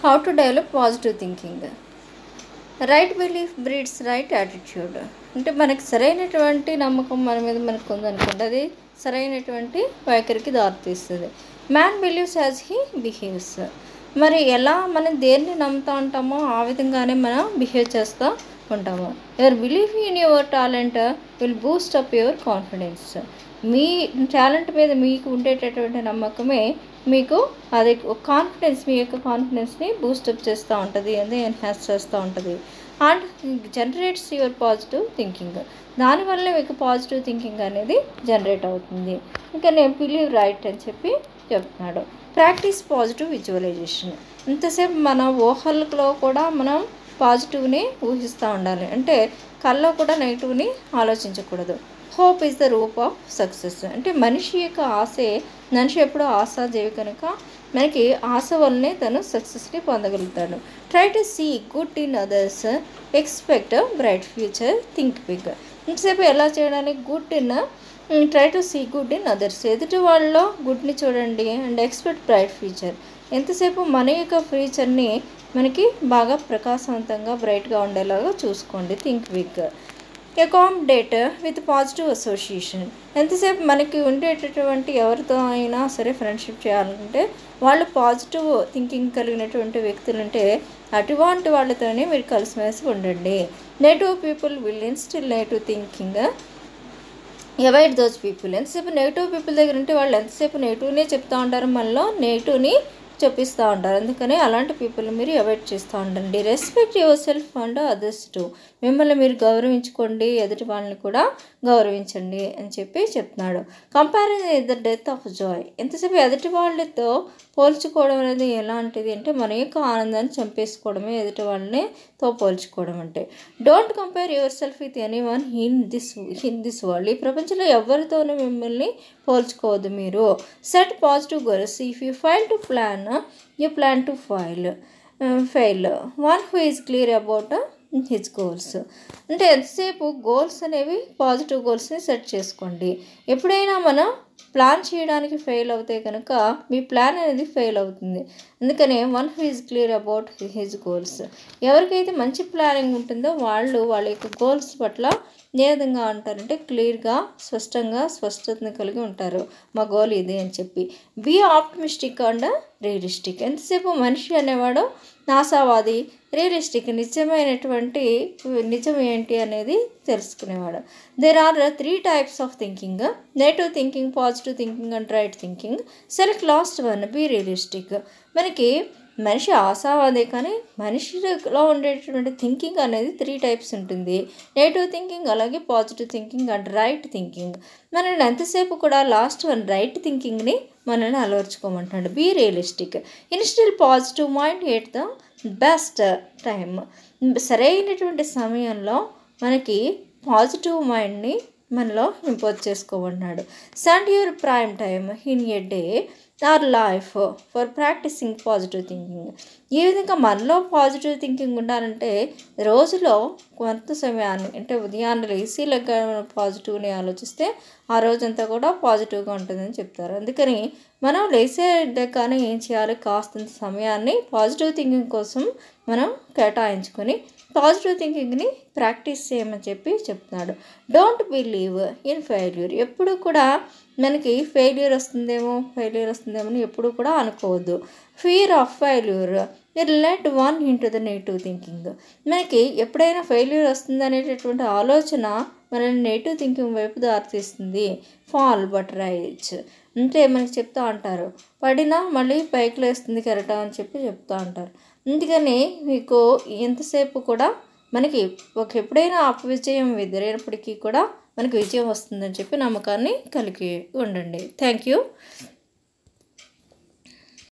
how to develop positive thinking right belief breeds right attitude అంటే మనకి సరైనటువంటి నమ్మకం మన మీద మనకు ఉందనుకోండి అది సరైనటువంటి వైఖరికి దారితీస్తుంది man believes as he behaves మరి ఎలా మనం దేన్ని నమ్ముతూ ఉంటామో ఆ విధంగానే మనం బిహేవ్ చేస్తూ ఉంటాము your belief in your talent will boost up your confidence మీ టాలెంట్ మీద మీకు ఉండేటటువంటి నమ్మకమే మీకు అది కాన్ఫిడెన్స్ మీ యొక్క కాన్ఫిడెన్స్ని బూస్టప్ చేస్తూ ఉంటుంది అది ఎన్హాన్స్ చేస్తూ ఉంటుంది and generates your positive thinking దానివల్ల మీకు పాజిటివ్ థింకింగ్ అనేది జనరేట్ అవుతుంది ఇంకా నేను బిలీవ్ రైట్ అని చెప్పి చెప్తున్నాడు ప్రాక్టీస్ పాజిటివ్ విజువలైజేషన్ ఇంతసేపు మన ఊహల్లో కూడా మనం పాజిటివ్ని ఊహిస్తూ ఉండాలి అంటే కల్లో కూడా నెగిటివ్ని ఆలోచించకూడదు hope is the roof of success అంటే మనిషి యొక్క ఆశే మనిషి ఎప్పుడూ ఆశాజీవి కనుక మనకి ఆశ వల్లనే తను సక్సెస్ని పొందగలుగుతాడు try to see good in others expect bright future think big ఇంతసేపు ఎలా చేయడానికి good in try to see good in others ఎదుటి వాళ్ళలో గుడ్ని చూడండి అండ్ ఎక్స్పెక్ట్ బ్రైట్ ఫ్యూచర్ ఎంతసేపు మన యొక్క ఫ్యూచర్ని మనకి బాగా ప్రకాశవంతంగా బ్రైట్గా ఉండేలాగా చూసుకోండి think big accommodate with positive association ఎంతసేపు మనకి ఉండేటటువంటి ఎవరితో అయినా సరే ఫ్రెండ్షిప్ చేయాలంటే వాళ్ళు పాజిటివ్ థింకింగ్ కలిగినటువంటి వ్యక్తులు అంటే అటువంటి వాళ్ళతోనే మీరు కలిసిమెలిసి ఉండండి negative people will instil negative thinking avoid those people ఎంతసేపు నెగిటివ్ పీపుల్ దగ్గర ఉంటే వాళ్ళు ఎంతసేపు నెగిటివ్నే చెప్తూ ఉంటారు మనలో నెగిటివ్ని చెప్పిస్తూ ఉంటారు అందుకని అలాంటి పీపుల్ మీరు అవాయిడ్ చేస్తూ ఉండండి respect yourself and others too మిమ్మల్ని మీరు గౌరవించుకోండి ఎదుటి వాళ్ళని కూడా గౌరవించండి అని చెప్పి చెప్తున్నాడు comparison is the death of joy ఎంతసేపు ఎదుటి వాళ్ళతో పోల్చుకోవడం అనేది ఎలాంటిది అంటే మన యొక్క ఆనందాన్ని చంపేసుకోవడమే ఎదుటి వాళ్ళని తో పోల్చుకోవడం అంటే don't compare yourself with anyone in this in this world ఈ ప్రపంచంలో ఎవరితోనూ మిమ్మల్ని పోల్చుకోవద్దు మీరు set positive goals if you fail to plan you plan to fail fail one who is clear about his goals అంటే ఎంతసేపు goals అనేవి positive గోల్స్ని set చేసుకోండి ఎప్పుడైనా మనం ప్లాన్ చేయడానికి ఫెయిల్ అవుతే కనుక మీ ప్లాన్ అనేది ఫెయిల్ అవుతుంది అందుకనే one who is clear about his goals ఎవరికైతే మంచి ప్లానింగ్ ఉంటుందో వాళ్ళు వాళ్ళ యొక్క గోల్స్ పట్ల ఏ విధంగా ఉంటారంటే క్లియర్గా స్పష్టంగా స్పష్టతను కలిగి ఉంటారు మా గోల్ ఇది అని చెప్పి బీ ఆప్టమిస్టిక్ అండ్ రియలిస్టిక్ ఎంతసేపు మనిషి అనేవాడు నాసావాది రియలిస్టిక్ నిజమైనటువంటి నిజం ఏంటి అనేది తెలుసుకునేవాడు there are three types of thinking negative thinking positive thinking and right thinking select last one be realistic మనకి మనిషి ఆశావాదే కానీ మనిషిలో ఉండేటటువంటి థింకింగ్ అనేది త్రీ టైప్స్ ఉంటుంది నెగిటివ్ థింకింగ్ అలాగే positive thinking and right thinking మనల్ని ఎంతసేపు కూడా లాస్ట్ వన్ రైట్ థింకింగ్ని మనల్ని అలవర్చుకోమంటాడు be realistic instil positive mind at the best time సరైనటువంటి సమయంలో మనకి పాజిటివ్ మైండ్ని మనలో ఇంపోజ్ చేసుకోమన్నాడు spend your prime time in a day or life for practising positive thinking ఈ విధంగా మనలో పాజిటివ్ థింకింగ్ ఉండాలంటే రోజులో కొంత సమయాన్ని అంటే ఉదయాన్నే లేచి లెక్క పాజిటివ్ని ఆలోచిస్తే ఆ రోజంతా కూడా పాజిటివ్గా ఉంటుందని చెప్తారు అందుకని మనం లేసే కానీ ఏం చేయాలి కాస్తంత సమయాన్ని పాజిటివ్ థింకింగ్ కోసం మనం కేటాయించుకొని పాజిటివ్ థింకింగ్ని ప్రాక్టీస్ చేయమని చెప్పి చెప్తున్నాడు డోంట్ బిలీవ్ ఇన్ ఫెయిల్యూర్ ఎప్పుడు కూడా మనకి ఫెయిల్యూర్ వస్తుందేమో ఫెయిల్యూర్ వస్తుందేమో అని ఎప్పుడు కూడా అనుకోవద్దు fear of failure it let one into the negative thinking మనకి ఎప్పుడైనా ఫెయిల్యూర్ వస్తుంది అనేటటువంటి ఆలోచన మనల్ని నెగిటివ్ థింకింగ్ వైపు దారితీస్తుంది ఫాల్ బట్ రైచ్ అంటే మనకి చెప్తూ అంటారు పడినా మళ్ళీ పైకి లేస్తుంది కెరటం అని చెప్పి చెప్తూ ఉంటారు అందుకని మీకు ఎంతసేపు కూడా మనకి ఒక ఎప్పుడైనా అపవిజయం ఎదురైనప్పటికీ కూడా మనకి విజయం వస్తుందని చెప్పి నమ్మకాన్ని కలిగి ఉండండి థ్యాంక్ యూ